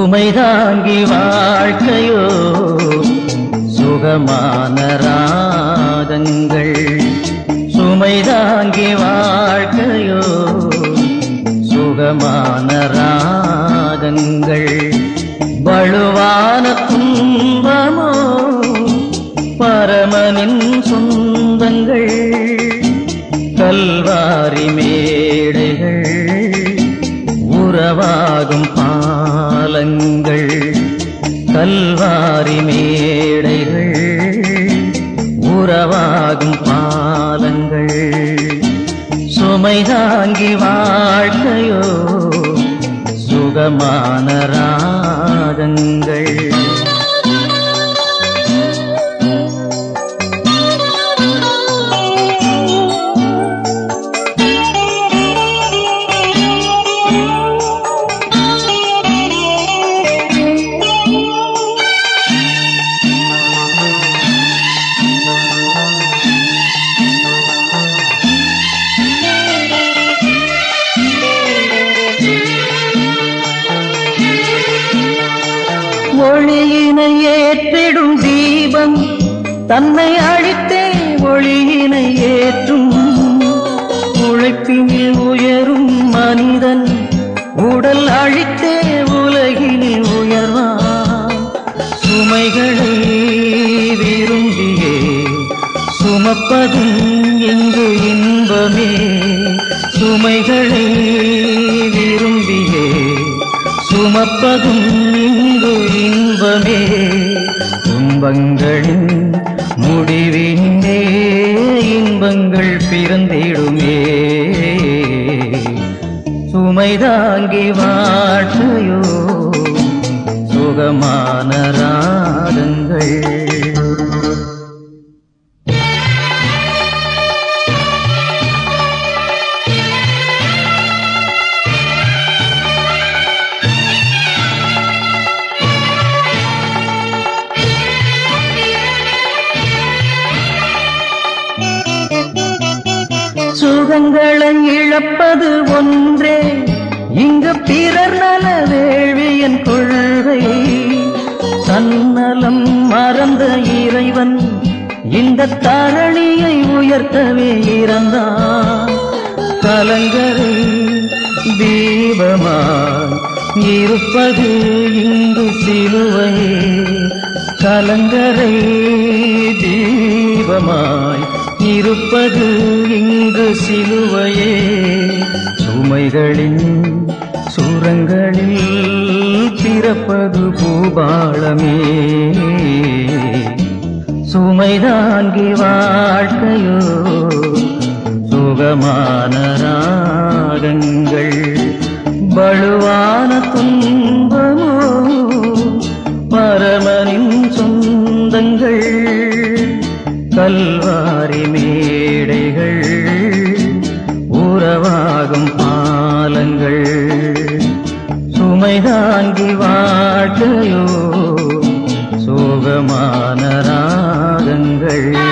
சுமை தாங்கி வாழ்க்கையோ சுகமான ராகங்கள் சுமை தாங்கி வாழ்க்கையோ சுகமான ராகங்கள் வலுவான துன்பமோ பரமனின் சொந்தங்கள் கல்வாரி மேடைகள் உறவாகும் பாலங்கள் கல்வாரி மேடைகள் உறவாகும் பாலங்கள் சுமை தாங்கி வாழ்க்கையோ சுகமான ராகங்கள் ஒளியினை ஏற்றிடும் தீபம் தன்னை அழித்தே ஒளியினை ஏற்றும் உழைப்பினில் உயரும் மனிதன் உடல் அழித்தே உலகினில் உயர்வான் சுமைகளை விரும்பியே சுமப்பதும் இங்கு இன்பமே சுமைகளை விரும்பியே சுமப்பதும் இங்கு இன்பமே துன்பங்களின் முடிவினே இன்பங்கள் பிறந்திடுமே சுமை தாங்கி வாழ்க்கையோ சுகமான ராகங்கள் சுகங்களை இழப்பது ஒன்றே இங்கு பிறர் நல வேள்வியன் கொள்கை தன்னலம் மறந்த இறைவன் இந்த தரணியை உயர்த்தவே இறந்தான் கலங்கரை தீபமாய் இருப்பது இங்கு சிலுவையே கலங்கரை தீபமாய் இருப்பது இங்கு சிலுவையே சுமைகளின் சுரங்களில் பிறப்பது பூபாளமே சுமை தாங்கி வாழ்க்கையோ சுகமான ராகங்கள் வலுவான துன்பமோ பரமனின் சொந்தங்கள் கல்வாரி மேடைகள் உறவாகும் பாலங்கள் சுமை தாங்கி வாழ்க்கையோ சோகமான ராகங்கள்